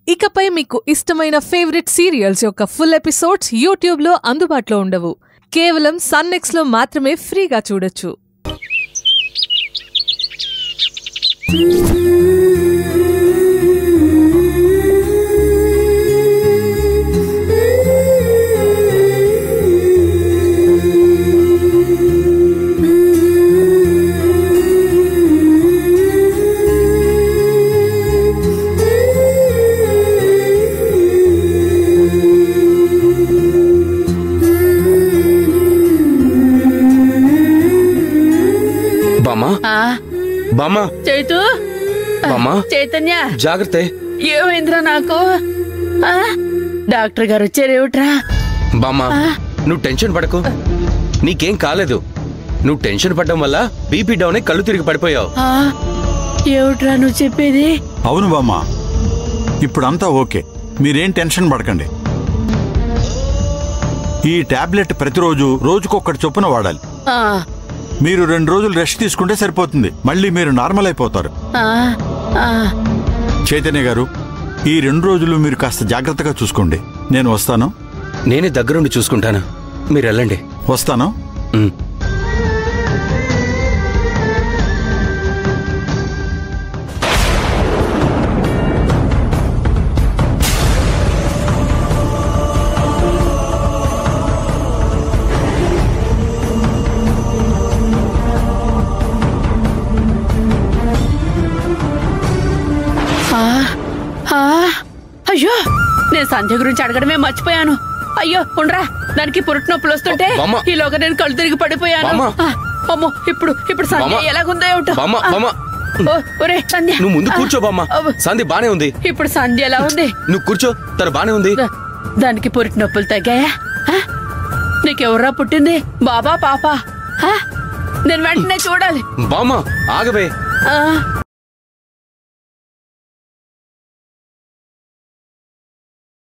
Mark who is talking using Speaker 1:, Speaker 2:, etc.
Speaker 1: ఇకపై మీకు ఇష్టమైన ఫేవరెట్ సీరియల్స్ యొక్క ఫుల్ ఎపిసోడ్స్ యూట్యూబ్లో అందుబాటులో ఉండవు కేవలం సన్నెక్స్లో మాత్రమే ఫ్రీగా చూడొచ్చు
Speaker 2: బామ్మా
Speaker 3: ఆ
Speaker 2: బామ్మా
Speaker 3: చైతు
Speaker 2: బామ్మా
Speaker 3: చైతన్య
Speaker 2: జాగ్రత్త
Speaker 3: ఏమైందిరా నాకు ఆ? డాక్టర్ గారు వచ్చారేమిట్రా
Speaker 2: బామ్మా నువ్వు టెన్షన్ పడకు నీకేం కాలేదు నువ్వు టెన్షన్ పడడం వల్ల బీపీ డౌన్ అయి కళ్ళు తిరిగి పడిపోయావు
Speaker 3: ఆ? ఏమిట్రా నువ్వు చెప్పేది
Speaker 4: అవును బామ్మ ఇప్పుడంతా ఓకే మీరేం టెన్షన్ పడకండి ఈ టాబ్లెట్ ప్రతిరోజు రోజుకొక్కటి చొప్పున వాడాలి
Speaker 3: ఆ,
Speaker 4: మీరు రెండు రోజులు రెస్ట్ తీసుకుంటే సరిపోతుంది మళ్ళీ మీరు నార్మల్ అయిపోతారు
Speaker 3: ఆ, ఆ.
Speaker 4: చైతన్య గారు ఈ రెండు రోజులు మీరు కాస్త జాగ్రత్తగా చూసుకోండి నేను వస్తాను
Speaker 2: నేనే దగ్గరుండి చూసుకుంటాను మీరు వెళ్ళండి
Speaker 4: వస్తాను
Speaker 2: ఉమ్.
Speaker 3: ఆ, ఆ. అయ్యో నేను సంధ్య గురించి అడగడమే మర్చిపోయాను అయ్యో ఉండ్రా దానికి పురుటి నొప్పులు వస్తుంటే
Speaker 2: బామ్మ.
Speaker 3: ఈలోగా నేను కళ్ళు తిరిగి పడిపోయాను
Speaker 2: బామ్మ.
Speaker 3: ఆ, అమ్మో ఇప్పుడు ఇప్పుడు సంధ్య
Speaker 2: బామ్మ.
Speaker 3: ఎలాగుందో ఏమిటో
Speaker 2: బామ్మ,
Speaker 3: ఆ.
Speaker 2: బామ్మ.
Speaker 3: ఓ, ఒరే సంధ్య
Speaker 2: నువ్వు ముందు కూర్చో బామ్మా
Speaker 3: ఆ,
Speaker 2: సంధి బానే ఉంది
Speaker 3: ఇప్పుడు సంధ్య ఎలా ఉంది
Speaker 2: నువ్వు కూర్చో తను బానే ఉంది
Speaker 3: దా- దానికి పురిటి నొప్పులు తగ్గాయా ఆ? నీకెవర్రా పుట్టింది బాబా పాపా ఆ? నేను వెంటనే చూడాలి
Speaker 2: బామ్మా ఆగవే
Speaker 3: ఆ